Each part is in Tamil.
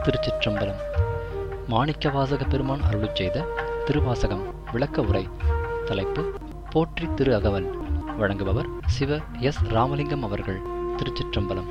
திருச்சிற்றம்பலம் மாணிக்கவாசக பெருமான் அருளிச் செய்த திருவாசகம் விளக்க உரை தலைப்பு போற்றி திரு அகவல் வழங்குபவர் சிவ எஸ் ராமலிங்கம் அவர்கள் திருச்சிற்றம்பலம்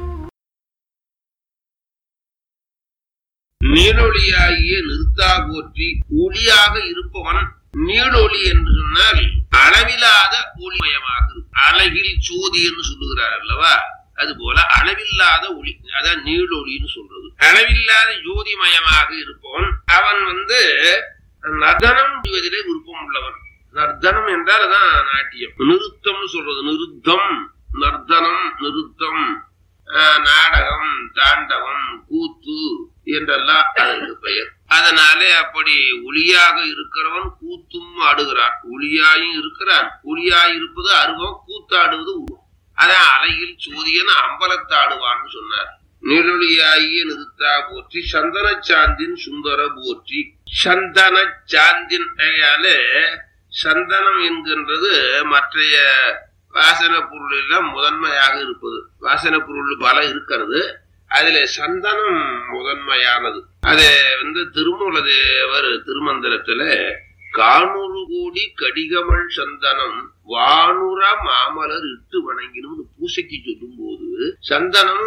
நீடொளியாகிய நிறுத்தா போற்றி ஒளியாக இருப்பவன் நீடொளி என்று சொன்னால் அளவில்லாத ஒளிமயமாக இருக்கும் அழகில் சோதி என்று சொல்லுகிறார் அல்லவா அது போல அளவில்லாத ஒளி அதான் நீடொளின்னு சொல்றது அளவில்லாத ஜோதிமயமாக இருப்பவன் அவன் வந்து நர்தனம் செய்வதிலே விருப்பம் உள்ளவன் நர்தனம் என்றால் அதான் நாட்டியம் நிறுத்தம்னு சொல்றது நிருத்தம் நர்தனம் நிருத்தம் ஆஹ், நாடகம் தாண்டவம் கூத்து என்றெல்லாம் அதற்கு பெயர் அதனாலே அப்படி ஒளியாக இருக்கிறவன் கூத்தும் ஆடுகிறான் ஒளியாயும் இருக்கிறான் ஒளியாய் இருப்பது அருவம் கூத்தாடுவது உருவம் அதான் அலையில் சூரியன் அம்பலத்தாடுவான்னு சொன்னார் நிழொளியாகிய நிறுத்தா போற்றி சந்தன சாந்தின் சுந்தர போற்றி சந்தன சாந்தின் கையாலே சந்தனம் என்கின்றது மற்றைய வாசன பொருள் எல்லாம் முதன்மையாக இருப்பது வாசன பொருள் பல இருக்கிறது அதுல சந்தனம் முதன்மையானது அது வந்து திருமூல தேவர் திருமந்திரத்துல காணூறு கோடி கடிகமள் சந்தனம் வானுர மாமலர் இட்டு வணங்கினும் பூசைக்கு சொல்லும் போது சந்தனம்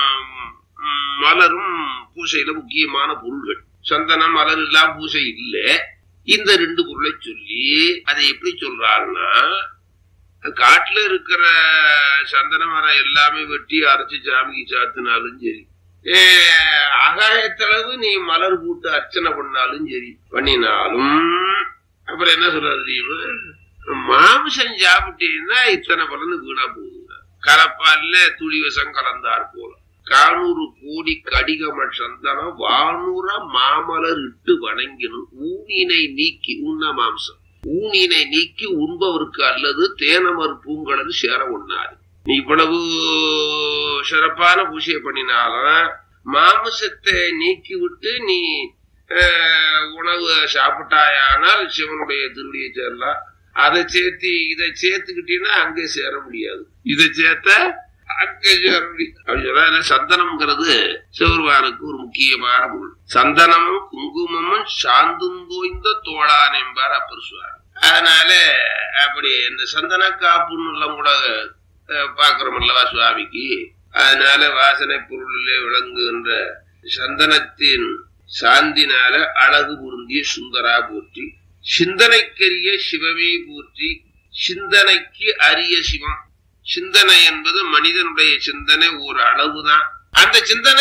ம், மலரும் பூசையில முக்கியமான பொருள்கள் சந்தனம் மலர் எல்லாம் பூசை இல்லை இந்த ரெண்டு பொருளை சொல்லி அதை எப்படி சொல்றாருன்னா காட்டுல இருக்கிற சந்தன மரம் எல்லாமே வெட்டி அரைச்சு சாமிக்கு சாத்தினாலும் சரி ஏ, ஆகாயத்தளவு நீ மலர் போட்டு அர்ச்சனை பண்ணாலும் சரி பண்ணினாலும் அப்புறம் என்ன சொல்றது தெரியுமா மாமிசம் சாப்பிட்டீங்கன்னா இத்தனை பலனு வீணா போகுதுங்க கலப்பால்ல துளி விஷம் கலந்தார் போல கானூறு கோடி கடிகம சந்தனம் வானூர மாமலர் இட்டு வணங்கினும் ஊனினை நீக்கி உண்ண மாம்சம் ஊனினை நீக்கி உண்பவருக்கு அல்லது தேனமர் பூங்கலன் சேர உண்ணாது நீ இவ்வளவு சிறப்பான பூஜையை பண்ணினாலும் மாமிசத்தை நீக்கி விட்டு நீ அஹ், உணவு சாப்பிட்டாயானால் சிவனுடைய திருடியை சேரலாம் அதை சேர்த்து இதை சேர்த்துக்கிட்டீங்கன்னா அங்கே சேர முடியாது இதை சேர்த்த அங்கே சேர முடியாது அப்படி சொல்ல சந்தனம்ங்கிறது சிவருவானுக்கு ஒரு முக்கியமான பொருள் சந்தனமும் குங்குமமும் சாந்தும் தோய்ந்த தோழான் என்பார் அப்பர் சுவாமி அதனால அப்படி இந்த சந்தன காப்புன்னு எல்லாம் கூட அஹ், பார்க்கிறோம் அல்லவா சுவாமிக்கு அதனால வாசனை பொருளிலே விளங்குகின்ற சந்தனத்தின் சாந்தினால அழகு பொருந்திய சுந்தரா போற்றி சிந்தனைக்கரிய சிவமே போற்றி சிந்தனைக்கு அரிய சிவம் சிந்தனை என்பது மனிதனுடைய சிந்தனை ஒரு அளவுதான் அந்த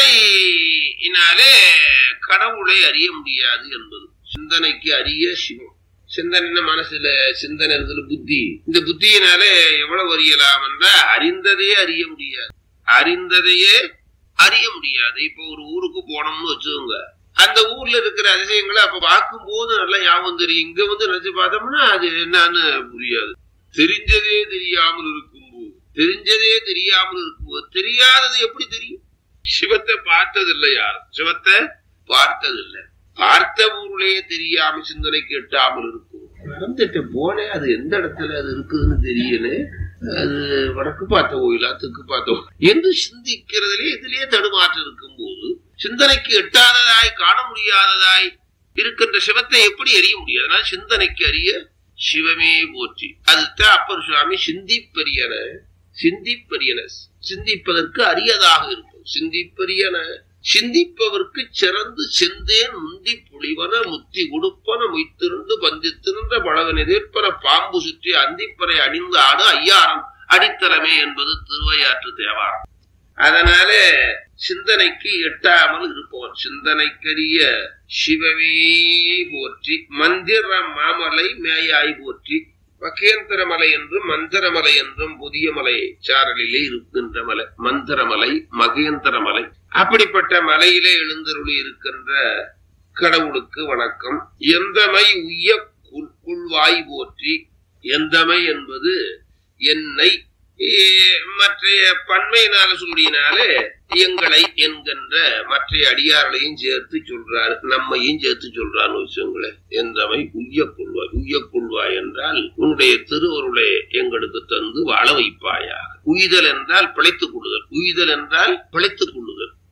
சிந்தனையினாலே கடவுளை அறிய முடியாது என்பது சிந்தனைக்கு அரிய சிவம் சிந்தனை மனசுல சிந்தனை இருக்கிற புத்தி இந்த புத்தியினாலே எவ்வளவு அறியலாம் என்றால் அறிந்ததையே அறிய முடியாது அறிந்ததையே அறிய முடியாது இப்ப ஒரு ஊருக்கு போனோம்னு வச்சுக்கோங்க அந்த ஊர்ல இருக்கிற அதிசயங்களை அப்ப பார்க்கும் போது நல்லா ஞாபகம் தெரியும் இங்க வந்து நினைச்சு பார்த்தோம்னா அது என்னன்னு புரியாது தெரிஞ்சதே தெரியாமல் இருக்கும்போது தெரிஞ்சதே தெரியாமல் இருக்கும்போது தெரியாதது எப்படி தெரியும் சிவத்தை பார்த்ததில்லை யாரும் சிவத்தை பார்த்ததில்லை பார்த்த ஊர்லயே தெரியாம சிந்தனைக்கு எட்டாமல் இருக்கும் நடந்துட்டு போனேன் அது எந்த இடத்துல அது இருக்குதுன்னு தெரியல அது வடக்கு பார்த்த கோயிலா தெற்கு பார்த்த கோயில் என்று சிந்திக்கிறதுலே இதுலயே தடுமாற்றம் இருக்கும்போது சிந்தனைக்கு எட்டாததாய் காண முடியாததாய் இருக்கின்ற சிவத்தை எப்படி அறிய முடியும் அதனால சிந்தனைக்கு அறிய சிவமே போற்றி அதுதான் அப்பர் சுவாமி சிந்திப்பரியன சிந்திப்பரியன சிந்திப்பதற்கு அரியதாக இருக்கும் சிந்திப்பரியன சிந்திப்பவர்க்கு சிறந்து செந்தேன் முந்தி புலிவன முத்தி உடுப்பன மொய்த்திருந்து பந்தித்திருந்த பழவன் எதிர்ப்பன பாம்பு சுற்றி அந்திப்பனை அணிந்து ஆடு ஐயாரம் அடித்தளமே என்பது திருவையாற்று தேவாரம் அதனால சிந்தனைக்கு எட்டாமல் இருப்பவன் சிந்தனைக்கரிய சிவமே போற்றி மந்திர மாமலை மேயாய் போற்றி மகேந்திரமலை என்றும் மந்திரமலை என்றும் புதிய மலை சாரலிலே இருக்கின்ற மலை மந்திரமலை மகேந்திரமலை அப்படிப்பட்ட மலையிலே எழுந்தருளி இருக்கின்ற கடவுளுக்கு வணக்கம் எந்தமை உய்ய குள்- குள்வாய் போற்றி எந்தமை என்பது என்னை ஏ, மற்றைய பன்மையினால சொல்லினாலே எங்களை என்கின்ற மற்ற அடியார்களையும் சேர்த்து சொல்றாரு நம்மையும் சேர்த்து சொல்றான்னு வச்சுங்களேன் எந்தமை உய்ய கொள்வாய் உய்ய கொள்வாய் என்றால் உன்னுடைய திருவருளை எங்களுக்கு தந்து வாழ வைப்பாயாக உய்தல் என்றால் பிழைத்துக் கொள்ளுதல் உய்தல் என்றால் பிழைத்துக் கொள்ளுதல்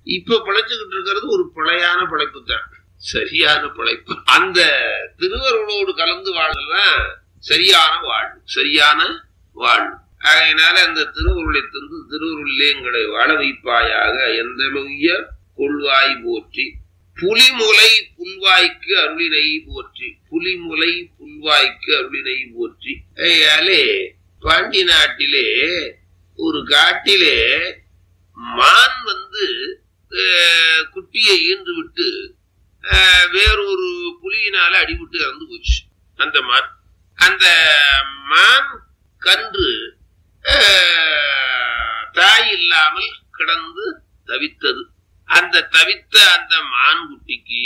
இப்ப பிழைச்சுக்கிட்டு இருக்கிறது ஒரு பிழையான பிழைப்பு தான் சரியான பிழைப்பு அந்த திருவருளோடு கலந்து வாழ்றதுதான் சரியான வாழ்வு சரியான வாழ்வு அதனால அந்த திருவருளை தந்து திருவருளிலே எங்களை வாழ வைப்பாயாக எந்த மெய்ய கொள்வாய் போற்றி புலிமுலை புல்வாய்க்கு அருளினை போற்றி புலிமுலை புல்வாய்க்கு அருளினை போற்றி ஐயாலே பாண்டி நாட்டிலே ஒரு காட்டிலே மான் வந்து அஹ், குட்டியை ஈன்று விட்டு அஹ், வேறொரு புலியினால அடிபட்டு இறந்து போச்சு அந்த மான் அந்த மான் கன்று அஹ், தாய் இல்லாமல் கிடந்து தவித்தது அந்த தவித்த அந்த மான் குட்டிக்கு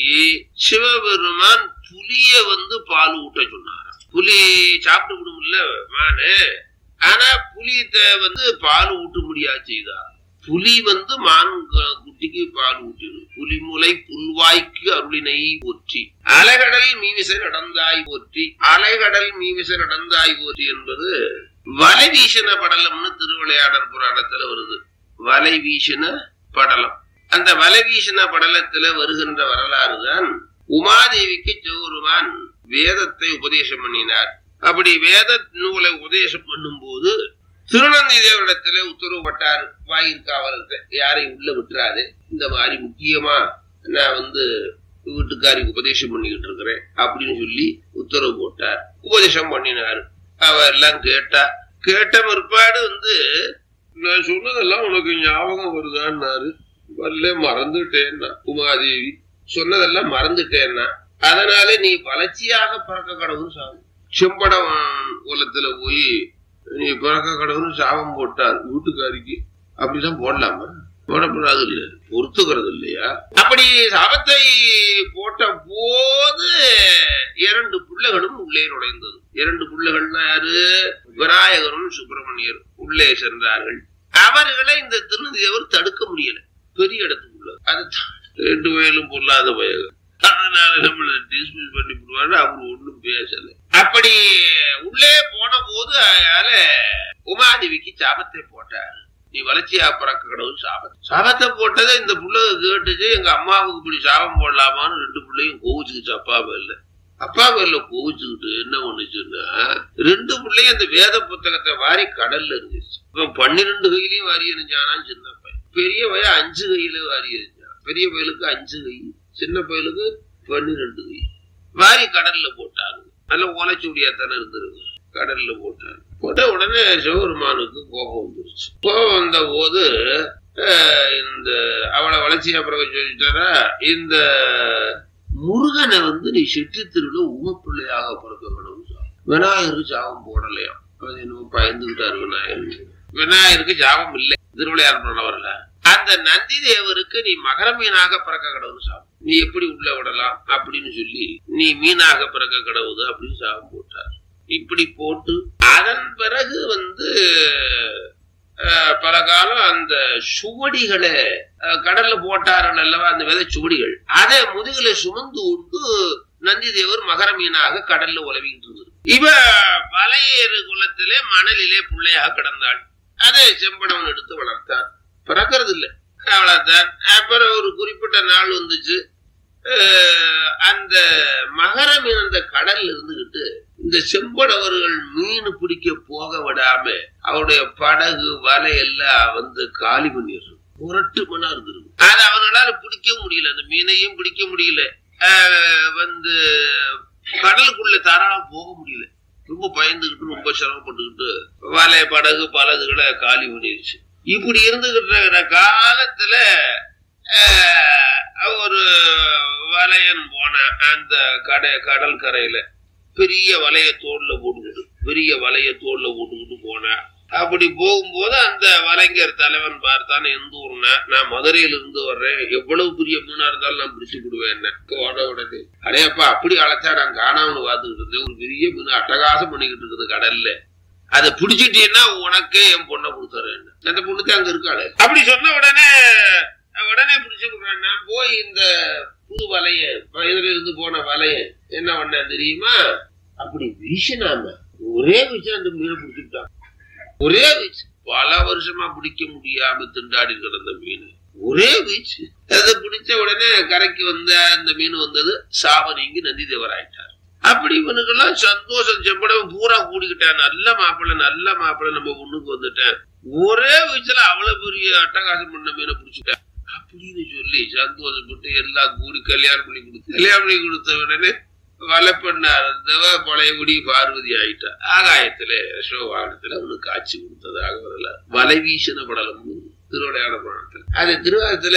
சிவபெருமான் புலிய வந்து பால் ஊட்ட சொன்னாராம் புலி சாப்பிட்டு விடும்ல மானு ஆனா புலியத்த வந்து பால் ஊட்ட முடியாது செய்தார் புலி வந்து மான் க- குட்டிக்கு பால் ஊட்டிடும் புலிமுலை புல்வாய்க்கு அருளினை போற்றி அலைகடல் மீவிசை நடந்தாய் போற்றி அலைகடல் மீவிசை நடந்தாய் போற்றி என்பது வலை வீசின படலம்னு திருவிளையாடல் புராணத்துல வருது வலை வீசின படலம் அந்த வலை வீசின படலத்துல வருகின்ற வரலாறு தான் உமாதேவிக்கு சிவபெருமான் வேதத்தை உபதேசம் பண்ணினார் அப்படி வேத நூலை உபதேசம் பண்ணும்போது திருநந்தி தேவரிடத்துல உத்தரவுப்பட்டார் வாயிற்காவலர்கிட்ட யாரையும் உள்ள விட்டுறாது இந்த மாதிரி முக்கியமா நான் வந்து வீட்டுக்காரிக்கு உபதேசம் பண்ணிக்கிட்டு இருக்கிறேன் அப்படின்னு சொல்லி உத்தரவு போட்டார் உபதேசம் பண்ணினாரு அவ எல்லாம் கேட்டா கேட்ட பிற்பாடு வந்து நான் சொன்னதெல்லாம் உனக்கு ஞாபகம் வருதான்னாரு வரல மறந்துட்டேன்னா உமாதேவி சொன்னதெல்லாம் மறந்துட்டேன்னா அதனால நீ வளர்ச்சியாக பிறக்க கடவுள் சாமி செம்படம் குலத்துல போய் நீ பிறக்க கடவுள் சாபம் போட்டார் வீட்டுக்காரிக்கு அப்படிதான் போடலாமா போடக்கூடாது இல்ல பொறுத்துக்கிறது இல்லையா அப்படி சாபத்தை போட்ட போது இரண்டு பிள்ளைகளும் உள்ளே நுழைந்தது இரண்டு பிள்ளைகள்னா யாரு விநாயகரும் சுப்பிரமணியர் உள்ளே சென்றார்கள் அவர்களை இந்த திருநதியவர் தடுக்க முடியல பெரிய இடத்துக்குள்ள அது தான் ரெண்டு வயலும் பொல்லாத வயது அதனால நம்மள டிஸ்மிஸ் பண்ணி விடுவாரு அவர் ஒண்ணும் பேசல அப்படி உள்ளே போன போது அயால உமாதேவிக்கு சாபத்தை போட்டார் நீ வளர்ச்சியா பிறக்க கடவுள் சாபம் சாபத்தை போட்டதை இந்த புள்ள கேட்டுச்சு எங்க அம்மாவுக்கு இப்படி சாபம் போடலாமான்னு ரெண்டு பிள்ளையும் கோவிச்சுக்கிச்சு அப்பா பேர்ல அப்பா பேர்ல கோவிச்சுக்கிட்டு என்ன பண்ணுச்சுன்னா ரெண்டு பிள்ளையும் அந்த வேத புத்தகத்தை வாரி கடல்ல இருந்துச்சு இவன் பன்னிரெண்டு கையிலயும் வாரி எறிஞ்சானான் சின்ன பையன் பெரிய பையன் அஞ்சு கையில வாரி எறிஞ்சான் பெரிய பயலுக்கு அஞ்சு கை சின்ன பயலுக்கு பன்னிரெண்டு கை வாரி கடல்ல போட்டாரு நல்ல ஓலைச்சுடியாத்தானே இருந்திருக்கு கடல்ல போட்டாரு போட்ட உடனே சிவபெருமானுக்கு கோபம் வந்துருச்சு கோபம் வந்த போது அஹ், இந்த அவளை வளர்ச்சியா பிறகு சொல்லிட்டாரா இந்த முருகனை வந்து நீ செட்டி திருவிழா உமப்பிள்ளையாக பிறக்க வேணும் விநாயகருக்கு சாபம் போடலையாம் அது என்னமோ பயந்துகிட்டாரு விநாயகர் விநாயகருக்கு சாபம் இல்லை திருவிளையார் பண்ணவர்ல அந்த நந்தி தேவருக்கு நீ மகர மீனாக பிறக்க கடவுள் சாபம் நீ எப்படி உள்ள விடலாம் அப்படின்னு சொல்லி நீ மீனாக பிறக்க கடவுது அப்படின்னு சாபம் போட்டார் இப்படி போட்டு அதன் பிறகு வந்து அஹ், பல காலம் அந்த சுவடிகளை அஹ், கடல்ல போட்டார்கள் அல்லவா அந்த விதை சுவடிகள் அதை முதுகில சுமந்து கொண்டு நந்தி தேவர் மகர மீனாக கடல்ல உலவிக்கிட்டு இருந்தது இவ வலையேறு குலத்திலே மணலிலே பிள்ளையாக கிடந்தாள் அதை செம்படவன் எடுத்து வளர்த்தார் பிறக்கிறது இல்லை வளர்த்தார் அப்புறம் ஒரு குறிப்பிட்ட நாள் வந்துச்சு அஹ், அந்த மகர மீன் அந்த கடல்ல இருந்துகிட்டு இந்த செம்படவர்கள் மீன் பிடிக்க போக விடாம அவருடைய படகு வலை எல்லாம் வந்து காலி பண்ணிடுறது புரட்டு மணா இருந்திருக்கு அது அவங்களால பிடிக்க முடியல அந்த மீனையும் பிடிக்க முடியல ஆஹ் வந்து கடலுக்குள்ள தாராளம் போக முடியல ரொம்ப பயந்துகிட்டு ரொம்ப சிரமப்பட்டுக்கிட்டு வலை படகு பலதுகளை காலி பண்ணிருச்சு இப்படி இருந்துகிட்டு காலத்துல ஆஹ் ஒரு வலையன் போன அந்த கடை கடல் கரையில பெரிய வலைய தோல்ல போட்டுக்கிட்டு பெரிய வலைய தோல்ல போட்டுக்கிட்டு போனேன் அப்படி போகும்போது அந்த வலைஞர் தலைவன் பார்த்தான் எந்த ஊர்னா நான் மதுரையில இருந்து வர்றேன் எவ்வளவு பெரிய மீனா இருந்தாலும் நான் பிடிச்சு விடுவேன் என்ன உடனே உடனே அடையப்பா அப்படி அழைச்சா நான் காணாமனு பார்த்துக்கிட்டு இருந்தேன் ஒரு பெரிய மீன் அட்டகாசம் பண்ணிக்கிட்டு இருக்குது கடல்ல அதை பிடிச்சிட்டீங்கன்னா உனக்கே என் பொண்ணை கொடுத்துறேன் அந்த பொண்ணுக்கு அங்க இருக்காளே அப்படி சொன்ன உடனே உடனே பிடிச்சு விடுறேன் நான் போய் இந்த புது வலைய இதுல இருந்து போன வலைய என்ன பண்ணேன் தெரியுமா அப்படி வீசினாம ஒரே வீச்சு அந்த மீனை பிடிச்சிட்டான் ஒரே வீச்சு பல வருஷமா பிடிக்க முடியாம திண்டாடி கிடந்த மீன் ஒரே வீச்சு அதை பிடிச்ச உடனே கரைக்கு வந்த அந்த மீன் வந்தது சாப நீங்கி நந்தி தேவர் ஆயிட்டார் அப்படி இவனுக்கெல்லாம் சந்தோஷம் செம்படம் பூரா கூடிக்கிட்டான் நல்ல மாப்பிள்ளை நல்ல மாப்பிள்ளை நம்ம பொண்ணுக்கு வந்துட்டேன் ஒரே வீச்சுல அவ்வளவு பெரிய அட்டகாசம் பண்ண மீனை பிடிச்சிட்டேன் அப்படின்னு சொல்லி சந்தோஷப்பட்டு எல்லாம் கூடி கல்யாணம் பண்ணி கொடுத்து கல்யாணம் பண்ணி கொடுத்த உடனே வலப்பெண்ணா இருந்தவ பழையபடி பார்வதி ஆயிட்டா ஆகாயத்துல சோவானத்துல அவனுக்கு காட்சி கொடுத்ததாக வரல வலை வீசின படலம் திருவிளையாட படத்துல அது திருவாரத்துல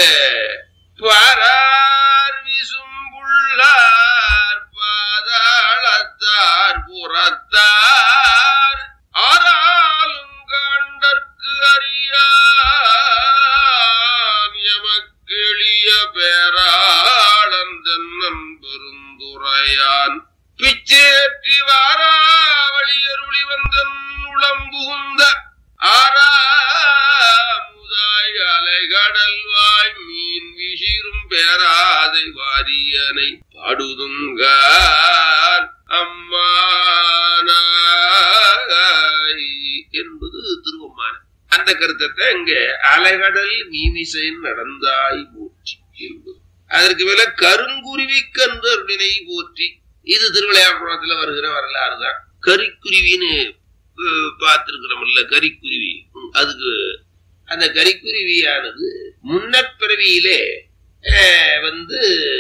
பாரார் வீசும் புள்ளார் பாதாளத்தார் புறத்தார் ஆறாலும் கண்டற்கு அறியான் எமக்கெளிய பேராளன் தென்னன் பெருந்துரையான் பிச்சேற்றி வாராவளியருளி வந்தன் உளம் புகுந்த ஆறாமுதாய் அலைகடல்வாய் மீன் விசிறும் பேராதை வாரியனை பாடுதுங்கான் அம்மானாய் என்பது திருவம்மான அந்த கருத்தத்தை இங்க அலைகடல் மீமிசைன் நடந்தாய் போற்றி என்பது அதற்கு மேல கருங்குருவி கந்தருடினை போற்றி இது திருவிளையாடுறத்துல வருகிற வரலாறு தான் கரிக்குருவின்னு பார்த்திருக்கிறோம்ல கரிக்குருவி ம், அதுக்கு அந்த கரிக்குருவியானது முன்னப்பிறவியிலே அஹ், வந்து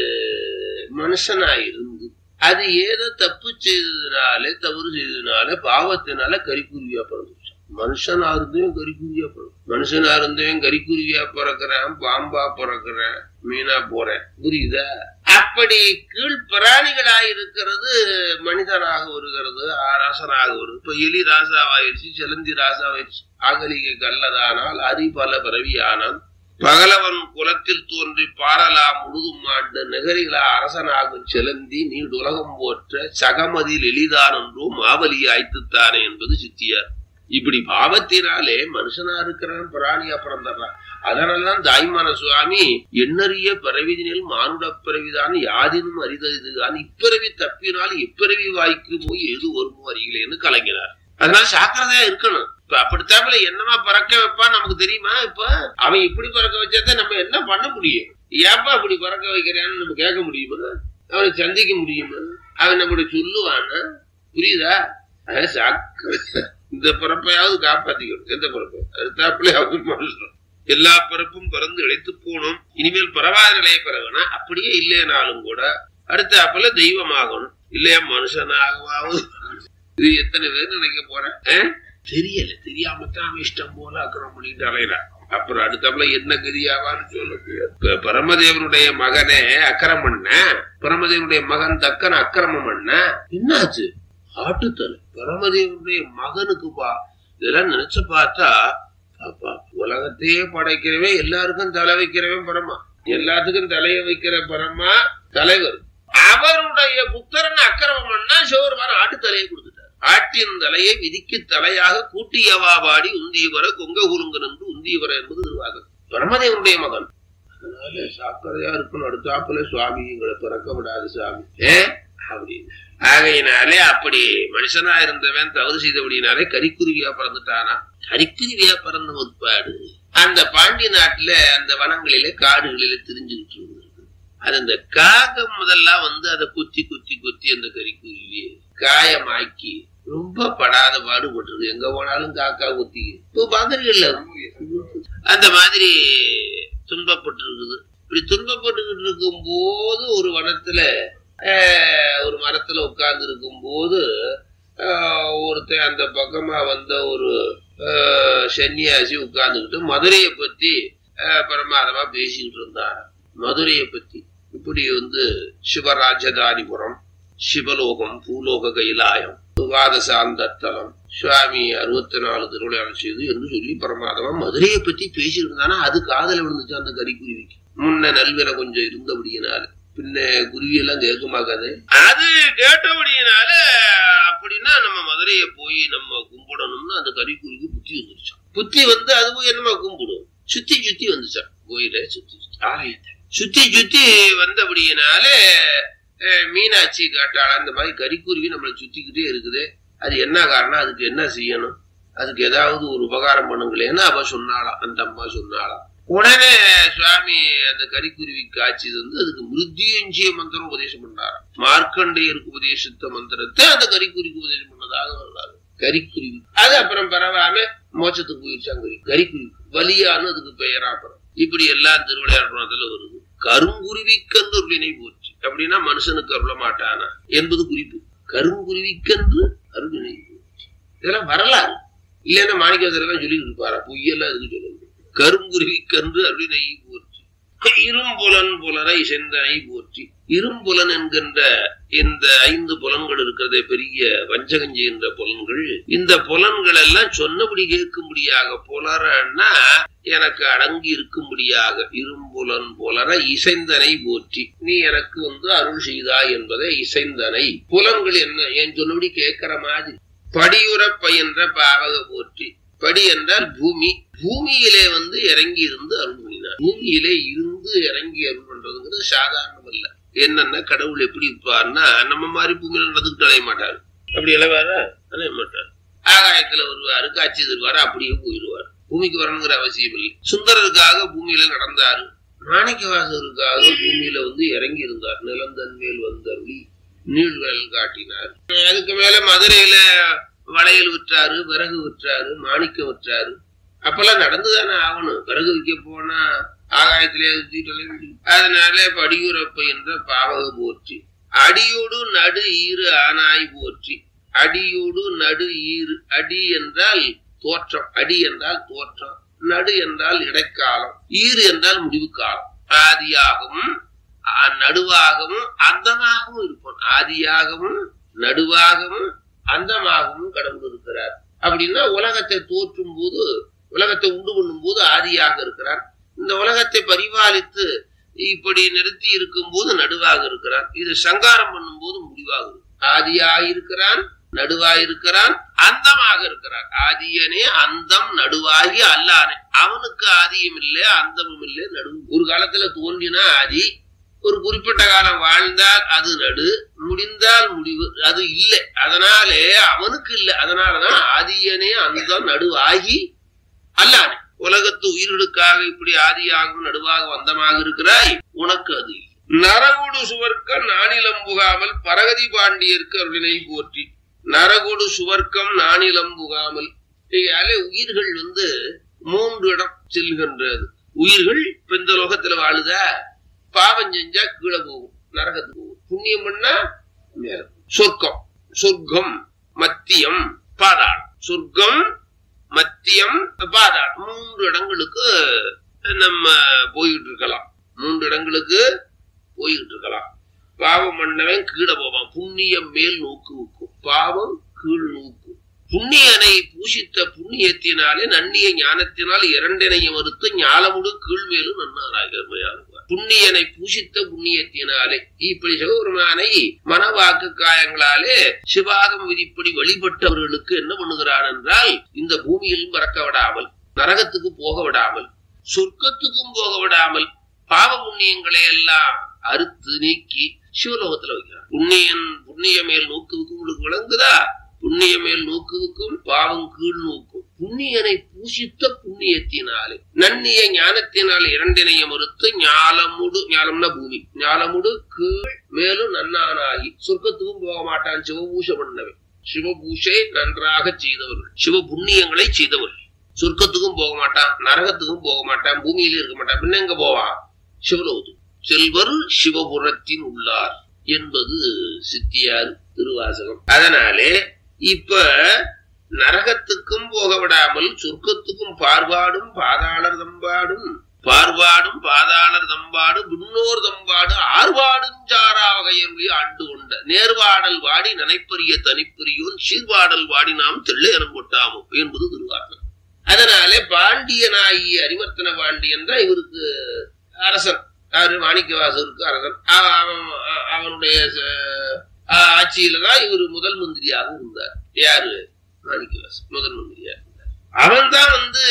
மனுஷனாயிருந்து அது ஏதோ தப்பு செய்ததுனால தவறு செய்ததுனால பாவத்தினால கரிக்குருவியா பிறந்துச்சு மனுஷனா இருந்தவன் கரிக்குருவியா பிறகு மனுஷனா இருந்தவன் கரிக்குருவியா பிறக்கிறேன் பாம்பா பிறக்கிறேன் மீனா போறேன் புரியுதா அப்படி கீழ் பிராணிகளாய் இருக்கிறது மனிதனாக வருகிறது அரசனாக வருது இப்ப எலி ராசாவாயிடுச்சு சிலந்தி ராசாவாயிடுச்சு அகலிகை கல்லதானால் அரி பல பிறவியானான் பகலவன் குலத்தில் தோன்றி பாரலா முழுதும் ஆண்டு நெகரிகளா அரசனாகும் சிலந்தி நீடுலகம் போற்ற சகமதில் எளிதான் என்றோ மாவலி ஆய்த்துத்தானே என்பது சித்தியார் இப்படி பாவத்தினாலே மனுஷனா இருக்கிறான் பிராணியா பிறந்துடுறான் அதனாலதான் தாய்மான சுவாமி எண்ணறிய பிறவிதினில் மானுட பிறவிதான் யாதினும் அரிததுதான் இப்பிறவி தப்பினால் இப்பிறவி வாய்க்கு போய் எது வருமோ அறிகளேன்னு கலங்கினார் அதனால சாக்கிரதையா இருக்கணும் இப்ப அப்படித்தாப்புல என்னமா பறக்க வைப்பான் நமக்கு தெரியுமா இப்ப அவன் இப்படி பறக்க வச்சாதான் நம்ம என்ன பண்ண முடியும் ஏப்பா அப்படி பறக்க வைக்கிறான்னு நம்ம கேட்க முடியுமா அவனை சந்திக்க முடியுமா அவன் நம்மளுடைய சொல்லுவானா புரியுதா அதான் சாக்கிர இந்த பிறப்பையாவது காப்பாத்திக்கணும் எந்த பிறப்பை அடுத்தாப்புல அவன் மனுஷன் எல்லா பிறப்பும் பிறந்து இழைத்து போகணும் இனிமேல் பரவாத நிலையை பெறவேனா அப்படியே இல்லைனாலும் கூட அடுத்தாப்புல தெய்வமாகணும் இல்லையா மனுஷனாகவாவது இது எத்தனை பேர் நினைக்க போறேன் ஆ? தெரியல தெரியாம தான் அவன் இஷ்டம் போல அக்கிரமம் பண்ணிட்டு அலையிறான் அப்புறம் அடுத்தாப்புல என்ன கதியாவான்னு சொல்ல முடியாது. இப்ப பரமதேவனுடைய மகனே அக்கிரமம் பண்ண பரமதேவனுடைய மகன் தக்கன அக்கிரமம் பண்ண என்னாச்சு ஆட்டுத்தலை பரமதேவனுடைய மகனுக்கு பா இதெல்லாம் நினைச்சு பார்த்தா அப்பா உலகத்தையே படைக்கிறவன் எல்லாருக்கும் தலை வைக்கிறவன் பரமா எல்லாத்துக்கும் தலைய வைக்கிற பரமா தலைவர் அவருடைய புத்தரன் அக்கிரமம் பண்ணா சிவருமான் ஆட்டு தலையை கொடுத்துட்டார் ஆட்டின் தலையை விதிக்கு தலையாக கூட்டியவா பாடி உந்தியவர கொங்க குலுங்கன் என்று உந்தியவர என்பது திருவாகம் பரமதேவனுடைய மகன் அதனால சாக்கிரதையா இருக்கணும் அடுத்தாப்புல சுவாமி எங்களை பிறக்க விடாது சாமி ஏ அப்படின்னு ஆகையினாலே அப்படி மனுஷனா இருந்தவன் தவறு செய்தபடினாலே கரிக்குருவியா பிறந்துட்டானா கரிக்குருவியா பிறந்த முற்பாடு அந்த பாண்டி நாட்டுல அந்த வனங்களிலே காடுகளிலே திரிஞ்சுக்கிட்டு இருந்தது அது அந்த காகம் முதல்லாம் வந்து அதை குத்தி குத்தி குத்தி அந்த கரிக்குருவியை காயமாக்கி ரொம்ப படாத பாடுபட்டிருக்கு எங்க போனாலும் காக்கா குத்தி இப்போ பாக்குறீங்கல்ல அந்த மாதிரி துன்பப்பட்டு இருக்குது இப்படி துன்பப்பட்டுக்கிட்டு இருக்கும் போது ஒரு வனத்துல ஆஹ், ஒரு மரத்துல உட்கார்ந்து இருக்கும் போது ஒருத்தன் அந்த பக்கமா வந்த ஒரு ஆஹ், சன்னியாசி உட்கார்ந்துக்கிட்டு மதுரையை பத்தி ஆஹ், பிரமாதமா பேசிக்கிட்டு இருந்தார் மதுரையை பத்தி இப்படி வந்து சிவராஜதானிபுரம் சிவலோகம் பூலோக கைலாயம் வாதசாந்தத்தலம் சுவாமி அறுபத்தி நாலு திருவிளையாடல் செய்து என்று சொல்லி பிரமாதமா மதுரையை பத்தி பேசிட்டு இருந்தானா அது காதல விழுந்துச்சு அந்த கறிக்குருவிக்கு முன்ன நல்வில கொஞ்சம் இருந்தபடியினால பின்ன குருவி எல்லாம் கேட்குமாக்காது அது கேட்டபடியினால அப்படின்னா நம்ம மதுரையை போய் நம்ம கும்பிடணும்னு அந்த கறிக்குருவிக்கு புத்தி வந்துருச்சான் புத்தி வந்து அது போய் என்னமா கும்பிடும் சுத்தி சுத்தி வந்துச்சான் கோயில சுத்தி சுத்தி ஆலயத்தை சுத்தி சுத்தி வந்தபடியினால அஹ், மீனாட்சி காட்டாள அந்த மாதிரி கறிக்குருவி நம்மளை சுத்திக்கிட்டே இருக்குது அது என்ன காரணம் அதுக்கு என்ன செய்யணும் அதுக்கு ஏதாவது ஒரு உபகாரம் பண்ணுங்களேன்னு அவ சொன்னாளாம் அந்த அம்மா சொன்னாளாம் உடனே சுவாமி அந்த கரிக்குருவி காய்ச்சது வந்து அதுக்கு மிருத்யுஞ்சிய மந்திரம் உபதேசம் பண்ணார் மார்க்கண்டேயருக்கு உபதேசித்த மந்திரத்தை அந்த கரிக்குருவிக்கு உபதேசம் பண்ணதாக வரலாறு கரிக்குருவி அது அப்புறம் பரவாம மோட்சத்துக்கு போயிடுச்சாங்க கரிக்குருவி வலியான்னு அதுக்கு பெயரா அப்புறம் இப்படி எல்லாம் திருவிளையாடுறதுல வருது கருங்குருவிக்கன்று வினை போச்சு அப்படின்னா மனுஷனுக்கு அருள மாட்டானா என்பது குறிப்பு கருங்குருவிக்கன்று அருள்வினை போச்சு இதெல்லாம் வரலாறு இல்லைன்னா மாணிக்கவாசரெல்லாம் சொல்லிட்டு இருப்பாரா பொய்யெல்லாம் அதுக்கு சொல்லணும் கருங்குருவிக்கன்று அருளினை போச்சு இரும்புலன் புலனை செந்தனை போற்றி இரும்புலன் என்கின்ற இந்த ஐந்து புலன்கள் இருக்கிறதே பெரிய வஞ்சகம் செய்கின்ற புலன்கள் இந்த புலன்கள் எல்லாம் சொன்னபடி கேட்கும்படியாக புலரன்னா எனக்கு அடங்கி இருக்கும்படியாக இரும்புலன் புலர இசைந்தனை போற்றி நீ எனக்கு வந்து அருள் செய்தாய் என்பதை இசைந்தனை புலன்கள் என்ன என் சொன்னபடி கேட்கிற மாதிரி படியுற பயின்ற பாவக போற்றி படி என்றால் பூமி பூமியிலே வந்து இறங்கி இருந்து அருள் பண்ணினார் பூமியிலே இருந்து இறங்கி அருள் பண்றதுங்கிறது சாதாரணம் அல்ல என்னன்னா கடவுள் எப்படி இருப்பார்னா நம்ம மாதிரி பூமியில நடந்துக்கிட்டு அலைய மாட்டாரு அப்படி இளவாரா அலைய மாட்டார் ஆகாயத்துல வருவாரு காட்சி தருவாரு அப்படியே போயிடுவார் பூமிக்கு வரணுங்கிற அவசியம் இல்லை சுந்தரருக்காக பூமியில நடந்தாரு மாணிக்கவாசகருக்காக பூமியில வந்து இறங்கி இருந்தார் நிலந்தன் மேல் வந்தருளி நீழ்வயல் காட்டினார் அதுக்கு மேல மதுரையில வளையல் விற்றாரு விறகு விற்றாரு மாணிக்கம் விற்றாரு அப்பெல்லாம் நடந்துதானே ஆகணும் விறகு விற்க போனா ஆகாயத்திலே சுத்திட்டு அதனால படியுறப்ப என்ற பாவக போற்றி அடியோடு நடு ஈறு ஆனாய் போற்றி அடியோடு நடு ஈறு அடி என்றால் தோற்றம் அடி என்றால் தோற்றம் நடு என்றால் இடைக்காலம் ஈறு என்றால் முடிவு காலம் ஆதியாகவும் அ- நடுவாகவும் அந்தமாகவும் இருப்பான் ஆதியாகவும் நடுவாகவும் அந்தமாகவும் கடவுள் இருக்கிறார் அப்படின்னா உலகத்தை தோற்றும் போது உலகத்தை உண்டு பண்ணும் போது ஆதியாக இருக்கிறார் இந்த உலகத்தை பரிபாலித்து இப்படி நிறுத்தி இருக்கும் போது நடுவாக இருக்கிறான் இது சங்காரம் பண்ணும் போது முடிவாக இருக்கும் ஆதியாயிருக்கிறான் நடுவாயிருக்கிறான் அந்தமாக இருக்கிறான் ஆதியனே அந்தம் நடுவாகி அல்லானே அவனுக்கு ஆதியும் இல்லை அந்தமும் இல்லை நடுவு ஒரு காலத்துல தோன்றினா ஆதி ஒரு குறிப்பிட்ட காலம் வாழ்ந்தால் அது நடு முடிந்தால் முடிவு அது இல்லை அதனாலே அவனுக்கு இல்லை அதனாலதான் ஆதியனே அந்தம் நடுவாகி அல்லானே உலகத்து உயிர்களுக்காக இப்படி ஆதியாகவும் நடுவாக வந்தமாக இருக்கிறாய் உனக்கு அது இல்லை. நரகுடு சுவர்க்கம் நானிலம் புகாமல் பரகதி பாண்டியர்க்கு அருளினை போற்றி நரகுடு சுவர்க்கம் நானிலம் புகாமல் இதாலே உயிர்கள் வந்து மூன்று இடம் செல்கின்றது உயிர்கள் இப்ப இந்த லோகத்துல வாழுதா பாவம் செஞ்சா கீழே போகும் நரகத்துக்கு போகும் புண்ணியம் பண்ணா மேல போகும். சொர்க்கம் சொர்க்கம் மத்தியம் பாதாளம் சொர்க்கம் மத்தியம் பாதாளம் மூன்று இடங்களுக்கு நம்ம போயிட்டு இருக்கலாம் மூன்று இடங்களுக்கு போயிட்டு இருக்கலாம் பாவம் பண்ணவன் கீழே போவான் புண்ணியம் மேல் நோக்கு வைக்கும் பாவம் கீழ் நோக்கும் புண்ணியனை பூஷித்த புண்ணியத்தினாலே நன்னிய ஞானத்தினால் இரண்டினைய மறுத்து ஞாலமுடு கீழ்மேலும் நன்னாராக புண்ணியனை பூஷித்த புண்ணியத்தினாலே இப்படி சிவபெருமானை மனவாக்கு காயங்களாலே சிவாகம் விதிப்படி வழிபட்டவர்களுக்கு என்ன பண்ணுகிறான் என்றால் இந்த பூமியிலும் பறக்க விடாமல் நரகத்துக்கு போக விடாமல் சொர்க்கத்துக்கும் போக விடாமல் பாவ புண்ணியங்களை எல்லாம் அறுத்து நீக்கி சிவலோகத்துல வைக்கிறான் புண்ணியன் புண்ணிய மேல் நோக்குவுக்கு உங்களுக்கு விளங்குதா புண்ணிய மேல் நோக்குவுக்கும் பாவம் கீழ் நோக்கும் புண்ணியனை பூசித்த புண்ணியத்தினாலே நன்னிய ஞானத்தினால் இரண்டினைய மறுத்து ஞாலமுடு ஞாலம்னா பூமி ஞாலமுடு கீழ் மேலும் நன்னானாகி சொர்க்கத்துக்கும் போக மாட்டான் சிவபூஷ பண்ணவன் சிவபூஷை நன்றாக செய்தவர்கள் சிவ புண்ணியங்களை செய்தவர்கள் சொர்க்கத்துக்கும் போக மாட்டான் நரகத்துக்கும் போக மாட்டான் பூமியில இருக்க மாட்டான் பின்ன எங்க போவான் சிவலோகத்துக்கு செல்வர் சிவபுரத்தின் உள்ளார் என்பது சித்தியார் திருவாசகம் அதனாலே இப்ப நரகத்துக்கும் போக விடாமல் சொர்க்கத்துக்கும் பார்வாடும் பாதாளர் தம்பாடும் பார்வாடும் பாதாளர் தம்பாடு விண்ணோர் தம்பாடு ஆர்வாடும் சாரா வகையருளி ஆண்டு கொண்ட நேர்வாடல் வாடி நனைப்பரிய தனிப்பரியோன் சீர்வாடல் வாடி நாம் தெள்ளை எனம் கொட்டாமோ என்பது திருவாசகம் அதனாலே பாண்டியனாகி அரிமர்த்தன பாண்டியன் தான் இவருக்கு அரசன் யாரு மாணிக்கவாசருக்கு அரசன் அவ- அவன் அவனுடைய ச- ஆட்சியில தான் இவர் முதல் மந்திரியாக இருந்தார் யாரு மாணிக்கவாசன் முதல் மந்திரியாக இருந்தார் அவன் தான் வந்து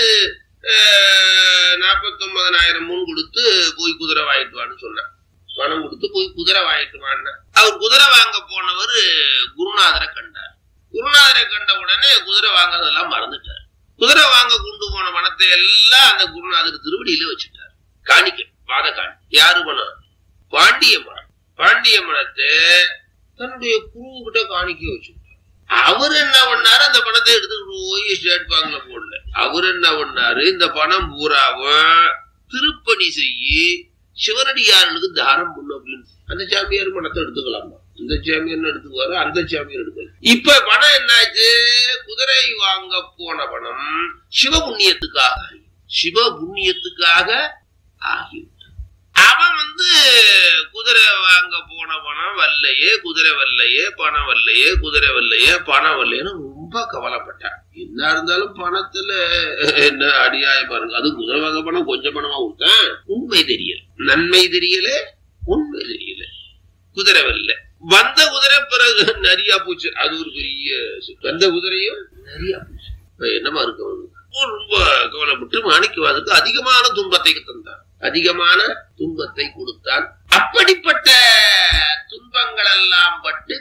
நாற்பத்தி ஒன்பதனாயிரம் முன் கொடுத்து போய் குதிரை வாங்கிட்டு வான்னு சொன்னான் பணம் கொடுத்து போய் குதிரை வாங்கிட்டு வான்னா அவர் குதிரை வாங்க போனவர் குருநாதரை கண்டார் குருநாதரை கண்ட உடனே குதிரை வாங்குறதெல்லாம் மறந்துட்டார் குதிரை வாங்க கொண்டு போன பணத்தை எல்லாம் அந்த குருநாதர் திருவடியில வச்சுட்டார் காணிக்க பாத காணி யாரு பணம் பாண்டிய மனம் பாண்டிய மனத்தை தன்னுடைய குரு கிட்ட காணிக்க வச்சுட்டார் அவர் என்ன பண்ணாரு அந்த பணத்தை எடுத்துட்டு போய் ஸ்டேட் பேங்க்ல போடல அவர் என்ன பண்ணாரு இந்த பணம் பூராவும் திருப்பணி செய்யி சிவனடியார்களுக்கு தானம் பண்ணு அப்படின்னு அந்த சாமியார் பணத்தை எடுத்துக்கலாமா இந்த சாமியார் எடுத்துக்குவாரு அந்த சாமியார் எடுக்கல இப்ப பணம் என்னாச்சு குதிரை வாங்க போன பணம் சிவ புண்ணியத்துக்காக ஆகி- சிவ புண்ணியத்துக்காக ஆகிவிட்டது அவன் வந்து குதிரை வாங்க போன பணம் வரலையே குதிரை வரலையே பணம் வரலையே குதிரை வரலையே பணம் வரலையேன்னு ரொம்ப கவலைப்பட்டான் என்ன இருந்தாலும் பணத்துல என்ன அடியாயம் பாருங்க அது குதிரை வாங்க பணம் கொஞ்சம் பணமா கொடுத்தேன் உண்மை தெரியல நன்மை தெரியல உண்மை தெரியல குதிரை வரல வந்த குதிரை பிறகு நிறையா போச்சு அது ஒரு பெரிய சி- வந்த குதிரையும் நிறையா போச்சு இப்ப என்னமா இருக்கு அவனுக்கு ரொம்ப கவலைப்பட்டு மாணிக்கவாதுக்கு அதிகமான துன்பத்தை தந்தான் அதிகமான துன்பத்தை கொடுத்தான் அப்படிப்பட்ட துன்பங்கள் எல்லாம் பட்டு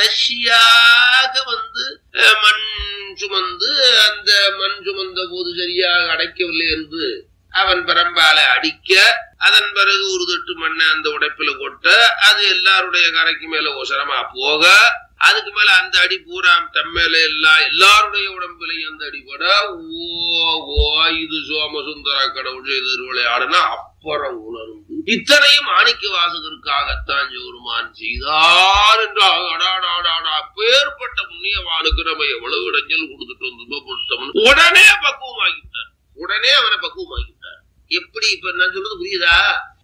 கடைசியாக வந்து அஹ், மண் சுமந்து அந்த மண் சுமந்த போது சரியாக அடைக்கவில்லை என்று அவன் பரம்பால அடிக்க அதன் பிறகு ஒரு தட்டு மண்ணை அந்த உடைப்புல கொட்ட அது எல்லாருடைய கரைக்கு மேல ஒசரமா போக அதுக்கு மேல அந்த அடி பூரா தம்மேல எல்லாம் எல்லாருடைய உடம்புலையும் அந்த அடி பட ஓ ஓ இது சோமசுந்தர கடவுள் செய்த விளையாடுனா அப்புறம் உணர்ந்து இத்தனையும் மாணிக்க வாசகருக்காகத்தான் ஜோருமான் செய்தார் என்றால் அடாடாடாடா பேர்பட்ட புண்ணியவானுக்கு நம்ம எவ்வளவு இடைஞ்சல் கொடுத்துட்டு வந்து துன்பப்படுத்தோம்னு உடனே பக்குவமாகிட்டார் உடனே அவனை பக்குவமாக்கிட்டார் எப்படி இப்ப நான் சொல்றது புரியுதா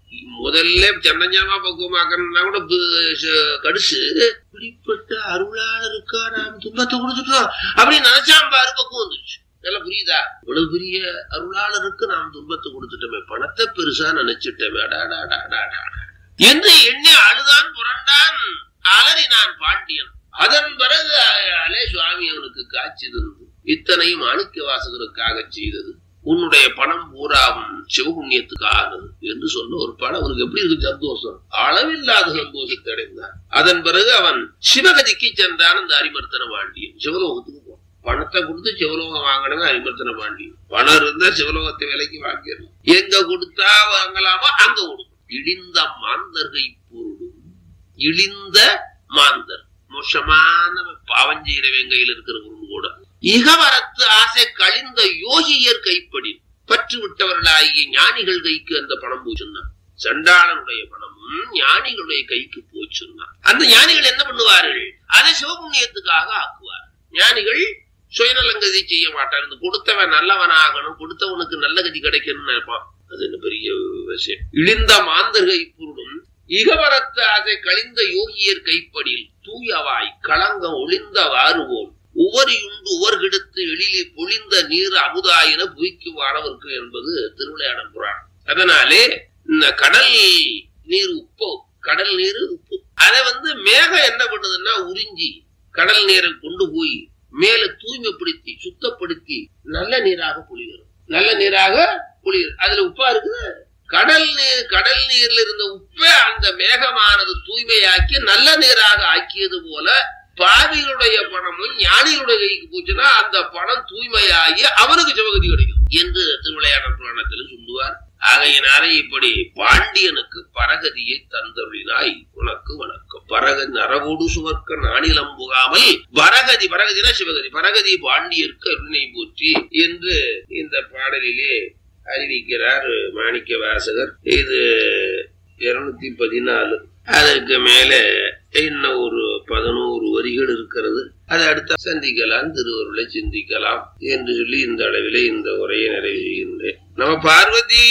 முதல்ல சந்தஞ்சமா பக்குவமாக்கணும்னா கூட பு- ச- கடுசு இப்படிப்பட்ட அருளாளருக்கா நாம் துன்பத்தை கொடுத்துட்டோம் அப்படின்னு நினைச்சாம் பாரு பக்குவம் வந்துருச்சு நல்லா புரியுதா இவ்வளவு பெரிய அருளாளருக்கு நாம் துன்பத்தை கொடுத்துட்டோமே பணத்தை பெருசா நினைச்சிட்டோமே அடாடாடாடாடா என்று எண்ணி அழுதான் புரண்டான் அலறினான் பாண்டியன் அதன் பிறகு அ- அலே சுவாமி அவனுக்கு காட்சி தந்து இத்தனையும் மாணிக்க வாசகருக்காக செய்தது உன்னுடைய பணம் பூராவும் சிவபுண்ணியத்துக்கானது என்று சொன்ன ஒரு பணம் அவனுக்கு எப்படி இருக்கு சந்தோஷம் அளவில்லாத சந்தோஷத்தை அடைந்தான் அதன் பிறகு அவன் சிவகதிக்கு சென்றான் அந்த அரிமர்த்தன பாண்டியன் சிவலோகத்துக்கு போனான் பணத்தை கொடுத்து சிவலோகம் வாங்கணுங்க அரிமர்த்தன பாண்டியன் பணம் இருந்தா சிவலோகத்தை விலைக்கு வாங்கிடலாம் எங்க கொடுத்தா வாங்கலாமோ அங்க கொடுக்கும் இடிந்த மாந்தர்கை பொருளும் இழிந்த மாந்தர் மோசமான பாவம் செய்யறவன் கையில் இருக்கிற பொருள் கூட இகவரத்து ஆசை கழிந்த யோகியர் கைப்படி பற்று விட்டவர்களாகிய ஞானிகள் கைக்கு அந்த பணம் போச்சுன்னான் சண்டாளனுடைய பணமும் ஞானிகளுடைய கைக்கு போச்சுன்னான் அந்த ஞானிகள் என்ன பண்ணுவார்கள் அதை சிவபுண்ணியத்துக்காக ஆக்குவார் ஞானிகள் சுயநலங்கதி செய்ய மாட்டார் இந்த கொடுத்தவன் நல்லவனாகணும் கொடுத்தவனுக்கு நல்ல கதி கிடைக்கணும்னு நினைப்பான் அது என்ன பெரிய விஷயம் இழிந்த மாந்தர்கை பொருளும் இகவரத்து அதை கழிந்த யோகியர் கைப்படியில் தூயவாய் களங்கம் ஒளிந்தவாறு போல் உவரியுண்டு உவர்கிடத்து எழிலே பொழிந்த நீர் அமுதாயின புவிக்கு வானவர்க்கு என்பது திருவிளையாடல் புராணம் அதனாலே இந்த கடல் நீர் உப்பு கடல் நீர் உப்பு அதை வந்து மேகம் என்ன பண்ணுதுன்னா உறிஞ்சி கடல் நீரை கொண்டு போய் மேல தூய்மைப்படுத்தி சுத்தப்படுத்தி நல்ல நீராக பொழிகிறது நல்ல நீராக பொழிகிறது அதுல உப்பா இருக்குது கடல் நீர் கடல் நீர்ல இருந்த உப்பை அந்த மேகமானது தூய்மையாக்கி நல்ல நீராக ஆக்கியது போல பாவிகளுடைய பணமும் ஞானிகளுடைய கைக்கு போச்சுன்னா அந்த பணம் தூய்மையாகி அவனுக்கு சிவகதி கிடைக்கும் என்று திருவிளையாடல் புராணத்தில் சொல்லுவார் ஆகையினாலே இப்படி பாண்டியனுக்கு பரகதியை தந்தருளினாய் உனக்கு வணக்கம் பரக நரவோடு சுவர்க்க நானிலம் புகாமல் பரகதி பரகதினா சிவகதி பரகதி பாண்டியருக்கு அருணை போற்றி என்று இந்த பாடலிலே அறிவிக்கிறார் மாணிக்க வாசகர் இது இருநூத்தி பதினாலு அதற்கு மேல இன்னும் ஒரு பதினோரு வரிகள் இருக்கிறது அதை அடுத்த சந்திக்கலாம் திருவருளை சிந்திக்கலாம் என்று சொல்லி இந்த அளவிலே இந்த உரையை நிறைவு செய்கின்றேன் நம்ம பார்வதி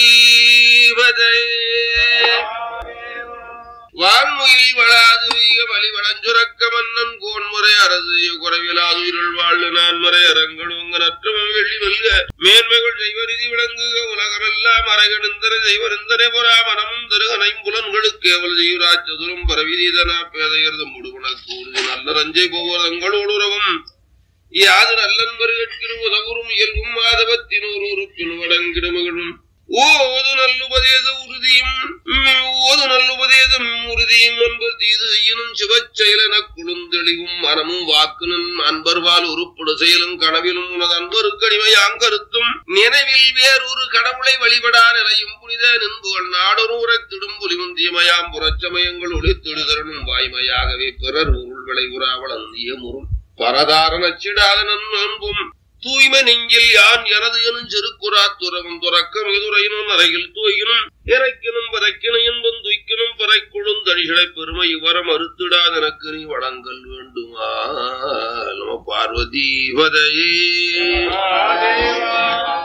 வான்முயில் வளாது வீக வழி வளஞ்சுரக்க மன்னன் கோன்முறை அரசு குறைவிலாது இருள் வாழ்வு நான்மறை அரங்கடுங்க நற்றமம் வெள்ளி வெல்க மேன்மைகள் செய்வரிதி விளங்குக உலகமெல்லாம் அரைகணிந்தர செய்வரிந்தனை புறா மனமும் திருகனை புலன்களுக்கு கேவல் செய்யுராச் சதுரம் பரவிதீதனா பேதையர்த முடுகுணக்கு உறுதி நல்ல ரஞ்சை போவதங்களோடு உறவும் யாது நல்லன்பர் கேட்கிற உதவுறும் இயல்பும் மாதவத்தினோர் உறுப்பின் வடங்கிடுமகளும் ஓது நல்லுபதேச உறுதியும் உம், ஓது நல்லுபதேசம் உறுதியும் நண்பர் தீது செய்யணும் சிவச்செயலென குழுந்தெளிவும் மனமும் வாக்குனும் அன்பர்வால் உருப்படு செயலும் கனவிலும் உனது அன்பருக்கு அடிமையாங்கருத்தும் நினைவில் வேறொரு கடவுளை வழிபடா நிலையும் புனித நின்புகள் நாடொரு உரைத்திடும் புலிமுந்தியமயாம் புறச்சமயங்கள் ஒளித்திடுதரனும் வாய்மையாகவே பிறர் பொருள்களை உறாவளந்திய முறும் பரதார நச்சிடாத நன்பும் தூய்மை நெஞ்சில் யான் எனது எனும் செருக்குறா துறவும் துறக்கம் எதுரையினும் அறையில் தூயினும் இறைக்கினும் பதைக்கினும் என்பும் துய்க்கினும் பிறைக்குழும் தனிகளை பெருமை இவரம் அறுத்திடாத எனக்கு நீ வழங்கல் வேண்டுமா நம பார்வதி பதையே